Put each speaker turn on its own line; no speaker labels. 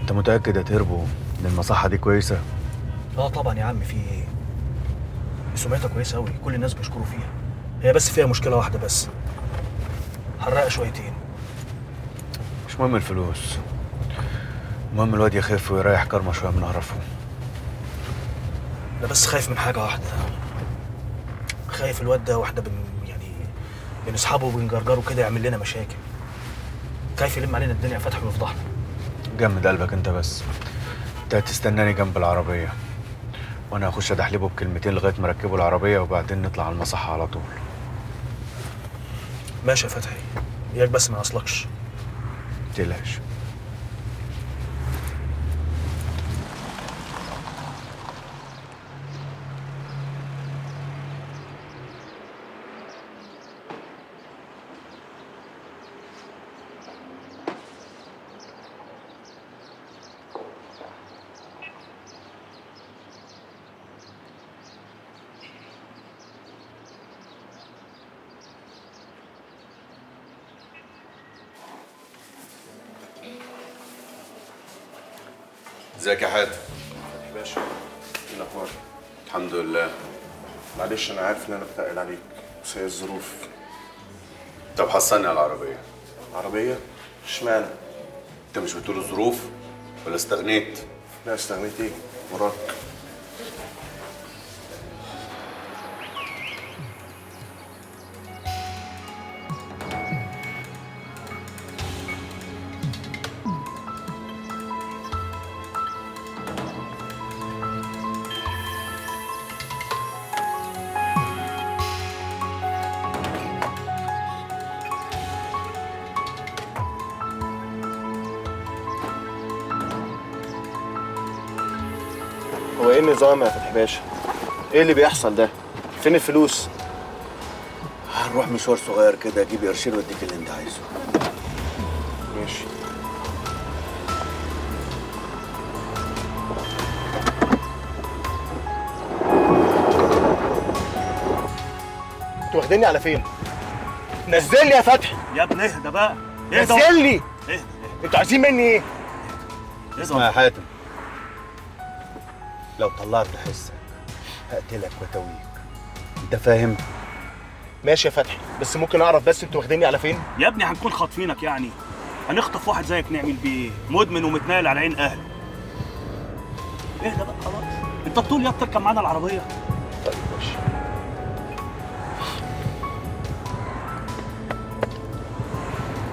انت متاكد يا تربو ان المصحه دي كويسه
اه طبعا يا عم في ايه سمعتها كويسه قوي كل الناس بيشكروا فيها هي بس فيها مشكله واحده بس حرقه شويتين
مش مهم الفلوس المهم الواد يخف ويريح كرمه شويه من قرفه
انا بس خايف من حاجه واحده خايف الواد ده واحده بن يعني بين اصحابه وبنجرجره كده يعمل لنا مشاكل خايف يلم علينا الدنيا فتح ويفضحنا
جمد قلبك انت بس انت هتستناني جنب العربيه وانا هخش ادحلبه بكلمتين لغايه ما اركبه العربيه وبعدين نطلع على المصحه على طول
ماشي يا فتحي اياك بس ما اصلكش
متقلقش
ازيك يا حاتم
يا باشا ايه الاخبار
الحمد لله
معلش انا عارف ان انا بتقل عليك بس هي الظروف
طب حصلني على العربيه
عربيه اشمعنى
انت مش بتقول الظروف ولا استغنيت
لا استغنيت ايه وراك هو ايه النظام يا فتحي باشا ايه اللي بيحصل ده فين الفلوس
هنروح مشوار صغير كده اجيب قرشين واديك اللي انت عايزه
ماشي انتوا واخديني على فين نزلني يا فتحي
يا ابني اهدى بقى اهدى
نزلني
اهدى
انتوا عايزين مني ايه
اسمع يا حاتم لو طلعت حسك هقتلك واتويك انت فاهم
ماشي يا فتحي بس ممكن اعرف بس انتوا واخديني على فين
يا ابني هنكون خاطفينك يعني هنخطف واحد زيك نعمل بيه ايه مدمن ومتنايل على عين اهله اهدى بقى خلاص انت الطول يا بتركب معانا العربيه